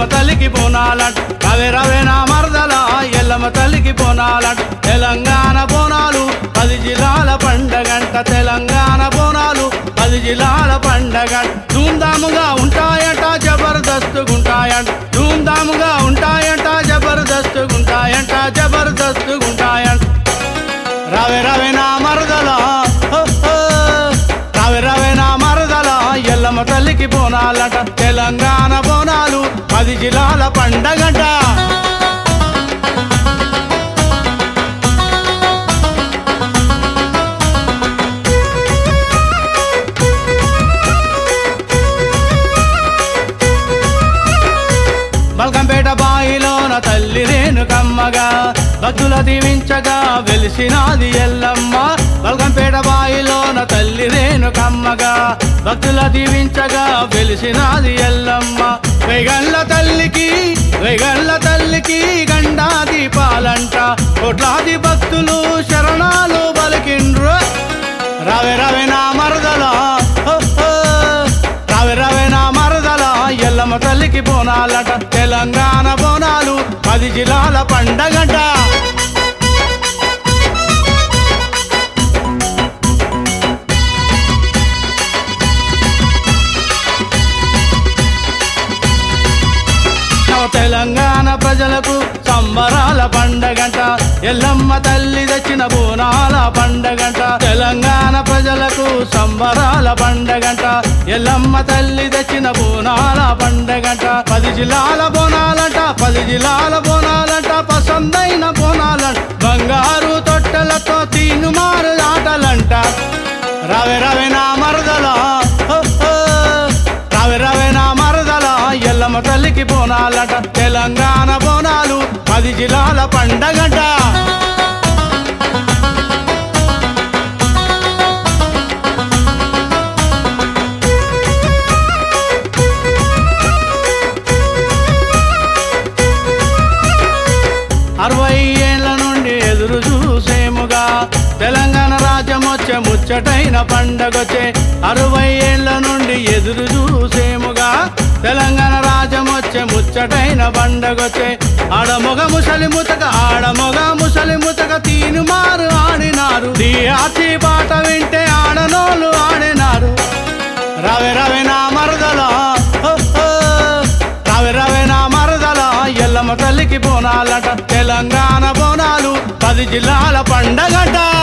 తల్లికి బోనాలంట రవే రవే నా మరదల ఎల్లమ్మ తల్లికి బోనాలంట తెలంగాణ బోనాలు పది జిల్లాల పండగంట తెలంగాణ బోనాలు పది జిల్లాల పండగంట ధూమ్ధాముగా ఉంటాయట జబర్దస్తుగుంటాయంట ధూమ్ధాముగా ఉంటాయంట జబర్దస్తుగుంటాయంట జబర్దస్తుగుంటాయంట రవే రవే నా మరదల హో, హో. రవే రవే నా మరదల ఎల్లమ్మ తల్లికి బోనాలట తెలంగాణ బోనాలు పది జిల్లాల పండగంట బల్కంపేట బాయిలోన తల్లి రేణుకమ్మగా భక్తుల దీవించగా వెలిసినాది ఎల్లమ్మ బల్కంపేట బాయిలోన తల్లి రేణుకమ్మగా భక్తుల దీవించగా వెలిసినాది ఎల్లమ్మ వెగళ్ళ తల్లికి వెగళ్ళ తల్లికి గండా దీపాలంట కోట్లాది భక్తులు శరణాలు బలికిండ్రు రవే రవే నా మరదల హో, హో. రవే రవే నా మరదల ఎల్లమ్మ తల్లికి బోనాలట తెలంగాణ బోనాలు పది జిల్లాల పండగట తెలంగాణ ప్రజలకు సంబరాల పండగంట ఎల్లమ్మ తల్లి తెచ్చిన బోనాల పండగంట తెలంగాణ ప్రజలకు సంబరాల పండగంట ఎల్లమ్మ తల్లి తెచ్చిన బోనాల పండగంట పది జిల్లాల బోనాలంట పది జిల్లాల బోనాలంట పసందైన బోనాలంట బంగారు తొట్టెలతో తీనుమారు ఆటలంట రవే రవే నా మరదల హో, హో. రవే రవే నా మరదల ఎల్లమ్మ తల్లికి బోనాలట తెలంగాణ బోనాలు పది జిల్లాల పండగట అరవై ఏళ్ల నుండి ఎదురు చూసేముగా తెలంగాణ రాజ్యం వచ్చే ముచ్చటైన పండగొచ్చే అరవై ఏళ్ల నుండి ఎదురు చూసేముగా తెలంగాణ రాజ్యం వచ్చే ముచ్చటైన పండగొచ్చే ఆడమొగ ముసలి ముతక ఆడమొగ ముసలి ముతక తీను మారు ఆడినారు ఆచి పాట వింటే ఆడనోళ్ళు ఆడినారు రవే రవే నా మరదల హో, హో. రవే రవే నా మరదల ఎల్లమ్మ తల్లికి బోనాలట తెలంగాణ బోనాలు పది జిల్లాల పండగట